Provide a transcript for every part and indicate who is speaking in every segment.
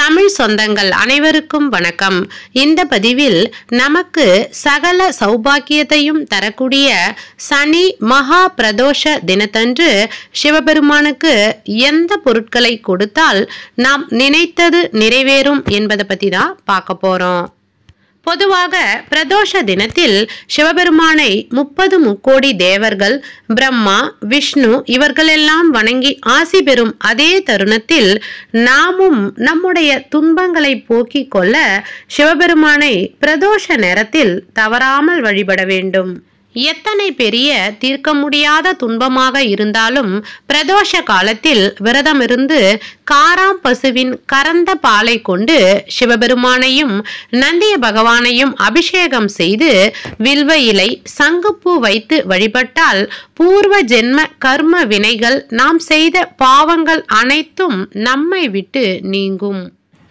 Speaker 1: தமிழ் சொந்தங்கள் அனைவருக்கும் வணக்கம் இந்த பதிவில் நமக்கு சகல சௌபாக்கியத்தையும் தரக்கூடிய சனி மகா பிரதோஷ தினத்தன்று சிவபெருமானுக்கு எந்த பொருட்களை கொடுத்தால் நாம் நினைத்தது நிறைவேறும் என்பதை பற்றி தான் பார்க்க போகிறோம் பொதுவாக பிரதோஷ தினத்தில் சிவபெருமானை முப்பது முக்கோடி தேவர்கள் பிரம்மா விஷ்ணு இவர்களெல்லாம் வணங்கி ஆசி பெறும் அதே தருணத்தில் நாமும் நம்முடைய துன்பங்களை போக்கிக் கொள்ள சிவபெருமானை பிரதோஷ நேரத்தில் தவறாமல் வழிபட வேண்டும் எத்தனை பெரிய தீர்க்க முடியாத துன்பமாக இருந்தாலும் பிரதோஷ காலத்தில் விரதமிருந்து காராம் பசுவின் கறந்த பாலை கொண்டு சிவபெருமானையும் நந்திய பகவானையும் அபிஷேகம் செய்து வில்வ இலை சங்குப்பூ வைத்து வழிபட்டால் பூர்வ ஜென்ம கர்ம வினைகள் நாம் செய்த பாவங்கள் அனைத்தும் நம்மை விட்டு நீங்கும்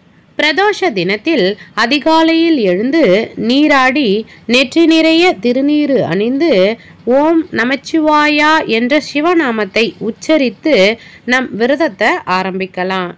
Speaker 1: பிரதோஷ தினத்தில் அதிகாலையில் எழுந்து நீராடி நெற்றி நிறைய திருநீறு அணிந்து ஓம் நமச்சிவாயா என்ற சிவநாமத்தை உச்சரித்து நம் விரதத்தை ஆரம்பிக்கலாம்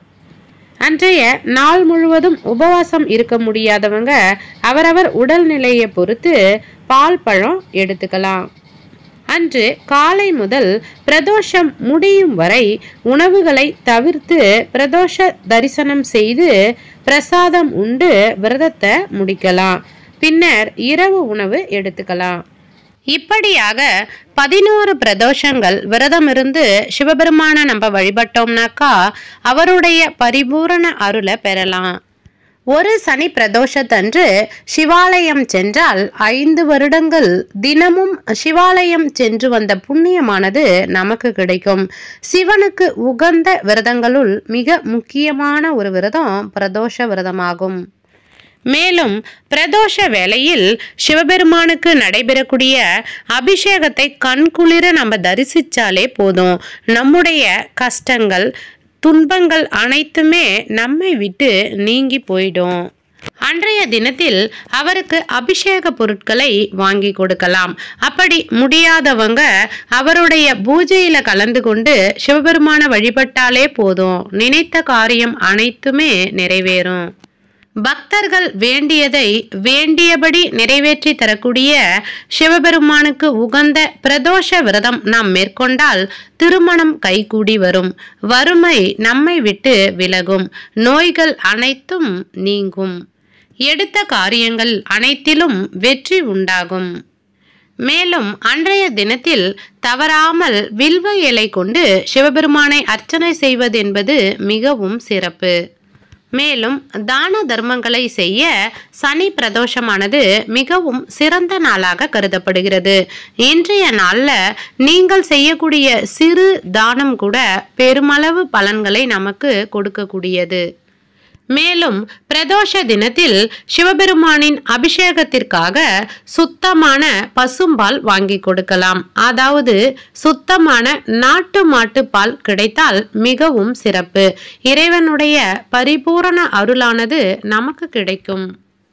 Speaker 1: அன்றைய நாள் முழுவதும் உபவாசம் இருக்க முடியாதவங்க அவரவர் உடல்நிலையை பொறுத்து பால் பழம் எடுத்துக்கலாம் அன்று காலை முதல் பிரதோஷம் முடியும் வரை உணவுகளை தவிர்த்து பிரதோஷ தரிசனம் செய்து பிரசாதம் உண்டு விரதத்தை முடிக்கலாம் பின்னர் இரவு உணவு எடுத்துக்கலாம் இப்படியாக பதினோரு பிரதோஷங்கள் விரதமிருந்து சிவபெருமான நம்ம வழிபட்டோம்னாக்கா அவருடைய பரிபூரண அருளை பெறலாம் ஒரு சனி பிரதோஷத்தன்று சிவாலயம் சென்றால் ஐந்து வருடங்கள் தினமும் சிவாலயம் சென்று வந்த புண்ணியமானது நமக்கு கிடைக்கும் சிவனுக்கு உகந்த விரதங்களுள் மிக முக்கியமான ஒரு விரதம் பிரதோஷ விரதமாகும் மேலும் பிரதோஷ வேளையில் சிவபெருமானுக்கு நடைபெறக்கூடிய அபிஷேகத்தை கண்குளிர நம்ம தரிசிச்சாலே போதும் நம்முடைய கஷ்டங்கள் துன்பங்கள் அனைத்துமே நம்மை விட்டு நீங்கி போயிடும் அன்றைய தினத்தில் அவருக்கு அபிஷேக பொருட்களை வாங்கி கொடுக்கலாம் அப்படி முடியாதவங்க அவருடைய பூஜையில கலந்து கொண்டு சிவபெருமான வழிபட்டாலே போதும் நினைத்த காரியம் அனைத்துமே நிறைவேறும் பக்தர்கள் வேண்டியதை வேண்டியபடி நிறைவேற்றி தரக்கூடிய சிவபெருமானுக்கு உகந்த பிரதோஷ விரதம் நாம் மேற்கொண்டால் திருமணம் கைகூடி வரும் வறுமை நம்மை விட்டு விலகும் நோய்கள் அனைத்தும் நீங்கும் எடுத்த காரியங்கள் அனைத்திலும் வெற்றி உண்டாகும் மேலும் அன்றைய தினத்தில் தவறாமல் வில்வ இலை கொண்டு சிவபெருமானை அர்ச்சனை செய்வது என்பது மிகவும் சிறப்பு மேலும் தான தர்மங்களை செய்ய சனி பிரதோஷமானது மிகவும் சிறந்த நாளாக கருதப்படுகிறது இன்றைய நாளில் நீங்கள் செய்யக்கூடிய சிறு தானம் கூட பெருமளவு பலன்களை நமக்கு கொடுக்கக்கூடியது மேலும் பிரதோஷ தினத்தில் சிவபெருமானின் அபிஷேகத்திற்காக சுத்தமான பசும்பால் வாங்கி கொடுக்கலாம் அதாவது சுத்தமான நாட்டு மாட்டு பால் கிடைத்தால் மிகவும் சிறப்பு இறைவனுடைய பரிபூரண அருளானது நமக்கு கிடைக்கும்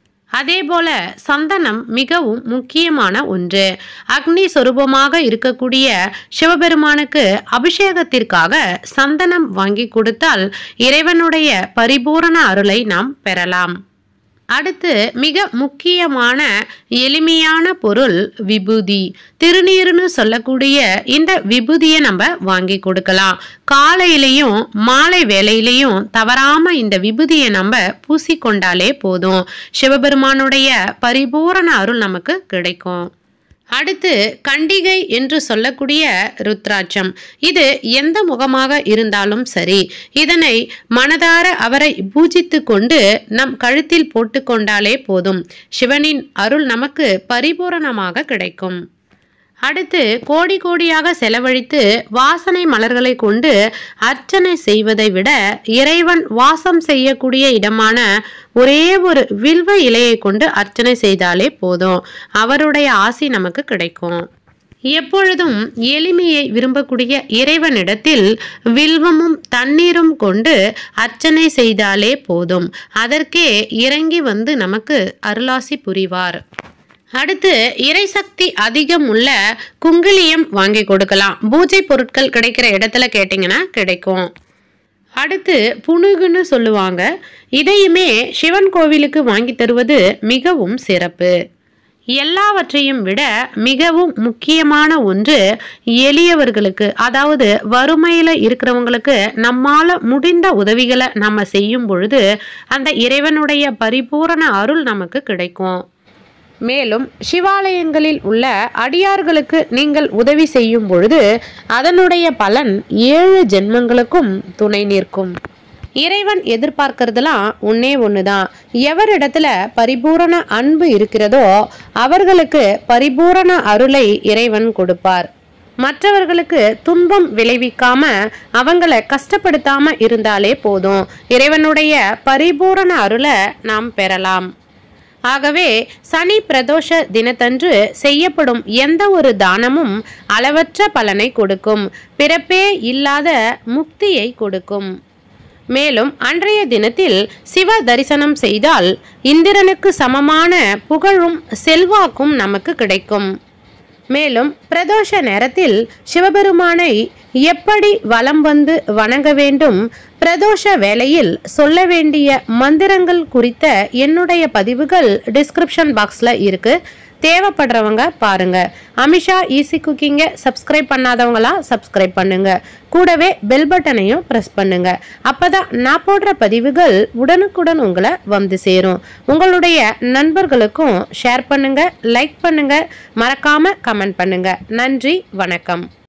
Speaker 1: அதேபோல சந்தனம் மிகவும் முக்கியமான ஒன்று அக்னி சொரூபமாக இருக்கக்கூடிய சிவபெருமானுக்கு அபிஷேகத்திற்காக சந்தனம் வாங்கி கொடுத்தால் இறைவனுடைய பரிபூரண அருளை நாம் பெறலாம் அடுத்து மிக முக்கியமான எளிமையான பொருள் விபூதி திருநீர்னு சொல்லக்கூடிய இந்த விபூதியை நம்ம வாங்கி கொடுக்கலாம் காலையிலையும் மாலை வேலையிலையும் தவறாம இந்த விபூதியை நம்ம பூசிக்கொண்டாலே போதும் சிவபெருமானுடைய பரிபூரண அருள் நமக்கு கிடைக்கும் அடுத்து கண்டிகை என்று சொல்லக்கூடிய ருத்ராட்சம் இது எந்த முகமாக இருந்தாலும் சரி இதனை மனதார அவரை பூஜித்து கொண்டு நம் கழுத்தில் போட்டுக்கொண்டாலே போதும் சிவனின் அருள் நமக்கு பரிபூரணமாக கிடைக்கும் அடுத்து கோடி கோடியாக செலவழித்து வாசனை மலர்களை கொண்டு அர்ச்சனை செய்வதை விட இறைவன் வாசம் செய்யக்கூடிய இடமான ஒரே ஒரு வில்வ இலையை கொண்டு அர்ச்சனை செய்தாலே போதும் அவருடைய ஆசி நமக்கு கிடைக்கும் எப்பொழுதும் எளிமையை விரும்பக்கூடிய இறைவனிடத்தில் வில்வமும் தண்ணீரும் கொண்டு அர்ச்சனை செய்தாலே போதும் அதற்கே இறங்கி வந்து நமக்கு அருளாசி புரிவார் அடுத்து இறைசக்தி அதிகம் உள்ள குங்கிலியம் வாங்கி கொடுக்கலாம் பூஜை பொருட்கள் கிடைக்கிற இடத்துல கேட்டிங்கன்னா கிடைக்கும் அடுத்து புணுகுன்னு சொல்லுவாங்க இதையுமே சிவன் கோவிலுக்கு வாங்கி தருவது மிகவும் சிறப்பு எல்லாவற்றையும் விட மிகவும் முக்கியமான ஒன்று எளியவர்களுக்கு அதாவது வறுமையில் இருக்கிறவங்களுக்கு நம்மால முடிந்த உதவிகளை நம்ம செய்யும் பொழுது அந்த இறைவனுடைய பரிபூரண அருள் நமக்கு கிடைக்கும் மேலும் சிவாலயங்களில் உள்ள அடியார்களுக்கு நீங்கள் உதவி செய்யும் பொழுது அதனுடைய பலன் ஏழு ஜென்மங்களுக்கும் துணை நிற்கும் இறைவன் எதிர்பார்க்கறதுலாம் ஒன்னே ஒண்ணுதான் எவரிடத்துல பரிபூரண அன்பு இருக்கிறதோ அவர்களுக்கு பரிபூரண அருளை இறைவன் கொடுப்பார் மற்றவர்களுக்கு துன்பம் விளைவிக்காம அவங்கள கஷ்டப்படுத்தாம இருந்தாலே போதும் இறைவனுடைய பரிபூரண அருளை நாம் பெறலாம் ஆகவே சனி பிரதோஷ தினத்தன்று செய்யப்படும் எந்த ஒரு தானமும் அளவற்ற பலனை கொடுக்கும் பிறப்பே இல்லாத முக்தியை கொடுக்கும் மேலும் அன்றைய தினத்தில் சிவ தரிசனம் செய்தால் இந்திரனுக்கு சமமான புகழும் செல்வாக்கும் நமக்கு கிடைக்கும் மேலும் பிரதோஷ நேரத்தில் சிவபெருமானை எப்படி வலம் வந்து வணங்க வேண்டும் பிரதோஷ வேளையில் சொல்ல வேண்டிய மந்திரங்கள் குறித்த என்னுடைய பதிவுகள் டிஸ்கிரிப்ஷன் பாக்ஸில் இருக்கு தேவைப்படுறவங்க பாருங்க அமிஷா ஈஸி குக்கிங்கை சப்ஸ்கிரைப் பண்ணாதவங்களாம் சப்ஸ்கிரைப் பண்ணுங்க கூடவே பெல் பட்டனையும் ப்ரெஸ் பண்ணுங்க அப்பதான் நான் போடுற பதிவுகள் உடனுக்குடன் உங்களை வந்து சேரும் உங்களுடைய நண்பர்களுக்கும் ஷேர் பண்ணுங்க லைக் பண்ணுங்க மறக்காம கமெண்ட் பண்ணுங்க நன்றி வணக்கம்